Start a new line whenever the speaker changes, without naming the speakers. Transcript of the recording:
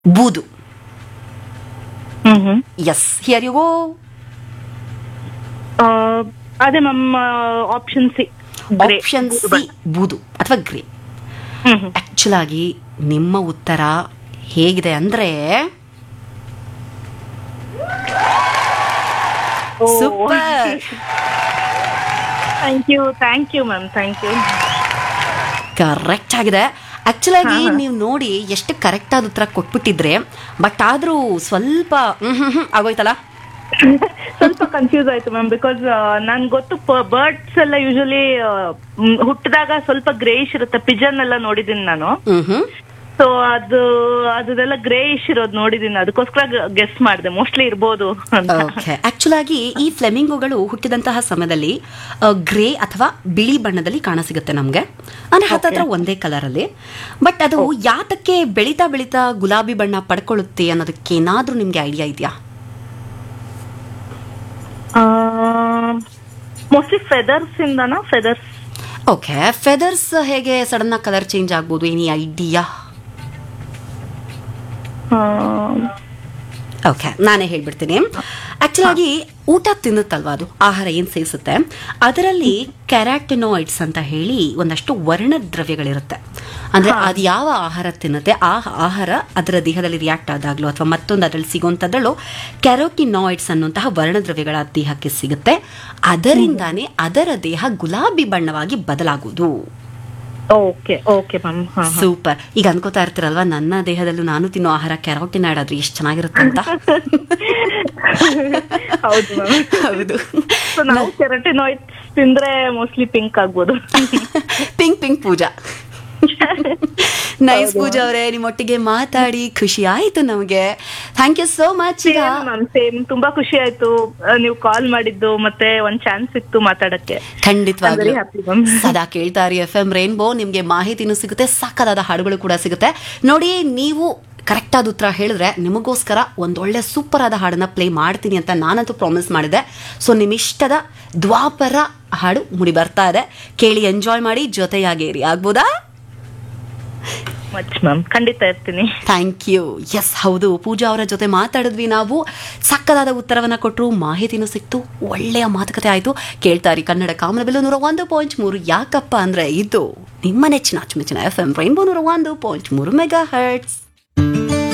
ಬೂದು
hmm hmm
yes here you go
ಆ, ಅದೇ ma'am option C
option C ಬೂದು ಅಥವಾ ಗ್ರೇ
ಹ್ಮ್ ಹ್ಮ್
ಆಕ್ಚುಲ್ ಆಗಿ ನಿಮ್ಮ ಉತ್ತರ ಹೇಗಿದೆ ಅಂದ್ರೆ super
thank you thank you ma'am thank you
correct ಆಗಿದೆ ಆಕ್ಚುಲ್ ಆಗಿ ನೀವು ನೋಡಿ ಎಷ್ಟು ಕರೆಕ್ಟ್ ಆದ ಉತ್ತರ ಕೊಟ್ಬಿಟ್ಟಿದ್ರೆ ಬಟ್ ಆದ್ರೂ ಸ್ವಲ್ಪ ಹ್ಮ್ ಹ್ಮ್ ಹ್ಮ್ ಆಗೋಯ್ತಲ್ಲ
ಸ್ವಲ್ಪ ಕನ್ಫ್ಯೂಸ್ ಆಯ್ತು ಮ್ಯಾಮ್ ಬಿಕಾಸ್ ನನ್ ಗೊತ್ತು ಬರ್ಡ್ಸ್ ಎಲ್ಲ ಯೂಶಲಿ ಹುಟ್ಟಿದಾಗ ಸ್ವಲ್ಪ ಗ್ರೇಯಿಶ್ ಇರುತ್ತೆ ಪಿಜನ್ ಎಲ್ಲ ನೋಡಿದೀನಿ ನಾನು
ಹ್ಮ್ ಹ್ಮ್
ಸೊ ಅದು ಅದೆಲ್ಲ ಗ್ರೇಯಿಶ್ ಇರೋದು ನೋಡಿದೀನಿ ಅದಕ್ಕೋಸ್ಕರ ಗೆಸ್ ಮಾಡಿದೆ ಮೋಸ್ಟ್ಲಿ ಇರ್ಬೋದು ಅಂತ
ಓಕೆ ಆಕ್ಚುಲ್ ಆಗಿ ಈ ಫ್ಲೆಮಿಂಗೋಗಳು ಹುಟ್ಟಿದಂತಹ ಸಮಯದಲ್ಲಿ ಗ್ರೇ ಅಥವಾ ಬಿಳಿ ಬಣ್ಣದಲ್ಲಿ ಕಾಣಸಿಗುತ್ತೆ ನಮಗೆ ಅಂದ್ರೆ ಹತ್ತತ್ರ ಒಂದೇ ಕಲರ್ ಅಲ್ಲಿ ಬಟ್ ಅದು ಯಾತಕ್ಕೆ ಬೆಳೀತಾ ಬೆಳೀತಾ ಗುಲಾಬಿ ಬಣ್ಣ ಪಡ್ಕೊಳ್ಳುತ್ತೆ ಅನ್ನೋದಕ್ಕೆ ಏನಾದ್ರೂ ನಿಮ್ಗೆ ಐಡಿಯಾ ಇದೆಯಾ
ಮೋಸ್ಟ್ಲಿ ಫೆದರ್ಸ್ ಇಂದನಾ ಫೆದರ್ಸ್
ಓಕೆ ಫೆದರ್ಸ್ ಹೇಗೆ ಸಡನ್ ಆಗಿ ಕಲರ್ ಚೇಂಜ್ ಆಗ್ಬೋದು ಎನಿ ಐಡಿಯಾ ಓಕೆ ನಾನೇ ಹೇಳ್ಬಿಡ್ತೀನಿ ಆಕ್ಚುಲ್ ಆಗಿ ಊಟ ತಿನ್ನುತ್ತಲ್ವಾ ಅದು ಆಹಾರ ಏನು ಸೇವಿಸುತ್ತೆ ಅದರಲ್ಲಿ ಕ್ಯಾರಾಟಿನಾಯ್ಡ್ಸ್ ಅಂತ ಹೇಳಿ ಒಂದಷ್ಟು ವರ್ಣದ್ರವ್ಯಗಳಿರುತ್ತೆ ಅಂದ್ರೆ ಅದು ಯಾವ ಆಹಾರ ತಿನ್ನುತ್ತೆ ಆ ಆಹಾರ ಅದರ ದೇಹದಲ್ಲಿ ರಿಯಾಕ್ಟ್ ಆದಾಗ್ಲೂ ಅಥವಾ ಮತ್ತೊಂದು ಅದರಲ್ಲಿ ಸಿಗುವಂಥದ್ರಲ್ಲೂ ಕ್ಯಾರೋಟಿನಾಯ್ಡ್ಸ್ ಅನ್ನುವಂತಹ ವರ್ಣದ್ರವ್ಯಗಳ ದೇಹಕ್ಕೆ ಸಿಗುತ್ತೆ ಅದರಿಂದಾನೇ ಅದರ ದೇಹ ಗುಲಾಬಿ ಬಣ್ಣವಾಗಿ ಬದಲಾಗುವುದು
ಓಕೆ ಓಕೆ ಮ್ಯಾಮ್ ಹಾ
ಸೂಪರ್ ಈಗ ಅನ್ಕೋತಾ ಇರ್ತೀರಲ್ವಾ ನನ್ನ ದೇಹದಲ್ಲೂ ನಾನು ತಿನ್ನೋ ಆಹಾರ ಕ್ಯಾರೋಟಿನಾಯ್ಡ್ ಆದ್ರೆ ಎಷ್ಟು ಚೆನ್ನಾಗಿರುತ್ತೆ ಅಂತ
ಹೌದು ಮ್ಯಾಮ್
ಹೌದು
ಸೊ ನಾವು ಕೆರಟಿನಾಯ್ಡ್ಸ್ ತಿಂದ್ರೆ ಮೋಸ್ಟ್ಲಿ ಪಿಂಕ್ ಆಗ್ಬೋದು
pink pink Pooja nice Pooja ಅವರೇ ನಿಮ್ಮೊಟ್ಟಿಗೆ ಮಾತಾಡಿ ಖುಷಿ ಆಯ್ತು ನಮಗೆ ಥ್ಯಾಂಕ್ ಯು ಸೋ ಮಚ್ ಈಗ
ಮ್ಯಾಮ್ ಸೇಮ್ ತುಂಬಾ ಖುಷಿ ಆಯ್ತು ಆ, ನೀವು ಕಾಲ್ ಮಾಡಿದ್ದು ಮತ್ತೆ ಒಂದ್ ಚಾನ್ಸ್ ಸಿಕ್ತು ಮಾತಾಡಕ್ಕೆ
ಖಂಡಿತವಾಗ್ಲೂ
I'm very happy, ma'am.
ಸದಾ ಕೇಳ್ತಾ ಇರಿ ಎಫ್ ಎಂ ರೈನ್ಬೋ ನಿಮ್ಗೆ ಮಾಹಿತಿನೂ ಸಿಗುತ್ತೆ ಸಾಕದಾದ ಹಾಡುಗಳು ಕೂಡ ಸಿಗುತ್ತೆ ನೋಡಿ ನೀವು ಕರೆಕ್ಟ್ ಆದ ಉತ್ತರ ಹೇಳಿದ್ರೆ ನಿಮಗೋಸ್ಕರ ಒಂದೊಳ್ಳೆ ಸೂಪರ್ ಆದ ಹಾಡನ್ನ ಪ್ಲೇ ಮಾಡ್ತೀನಿ ಅಂತ ನಾನಂತೂ ಪ್ರಾಮಿಸ್ ಮಾಡಿದೆ ಸೊ ನಿಮ್ಮ ಇಷ್ಟದ ದ್ವಾಪರ ಹಾಡು ಮುಡಿ ಬರ್ತಾ ಇದೆ ಕೇಳಿ ಎಂಜಾಯ್ ಮಾಡಿ ಜೊತೆಯಾಗೇರಿ ಆಗ್ಬೋದಾ
ಮಚ್ ಮ್ಯಾಮ್ ಖಂಡಿತ ಇರ್ತೀನಿ
ಥ್ಯಾಂಕ್ ಯು ಎಸ್ ಹೌದು ಪೂಜಾ ಅವರ ಜೊತೆ ಮಾತಾಡಿದ್ವಿ ನಾವು ಸಕ್ಕದಾದ ಉತ್ತರವನ್ನ ಕೊಟ್ಟರು ಮಾಹಿತಿನೂ ಸಿಕ್ತು ಒಳ್ಳೆಯ ಮಾತುಕತೆ ಆಯಿತು ಕೇಳ್ತಾರಿ ಕನ್ನಡ ಕಾಮನಬಿಲ್ಲು ನೂರ ಒಂದು ಪಾಯಿಂಟ್ ಮೂರು ಯಾಕಪ್ಪ ಅಂದ್ರೆ ಇದು ನಿಮ್ಮ ನೆಚ್ಚಿನ ಅಚ್ಚುಮೆಚ್ಚಿನ ಎಫ್ ಎಂ ರೈನ್ಬೋ ನೂರ ಒಂದು ಪಾಯಿಂಟ್ ಮೂರು ಮೆಗಾ ಹರ್ಟ್ಸ್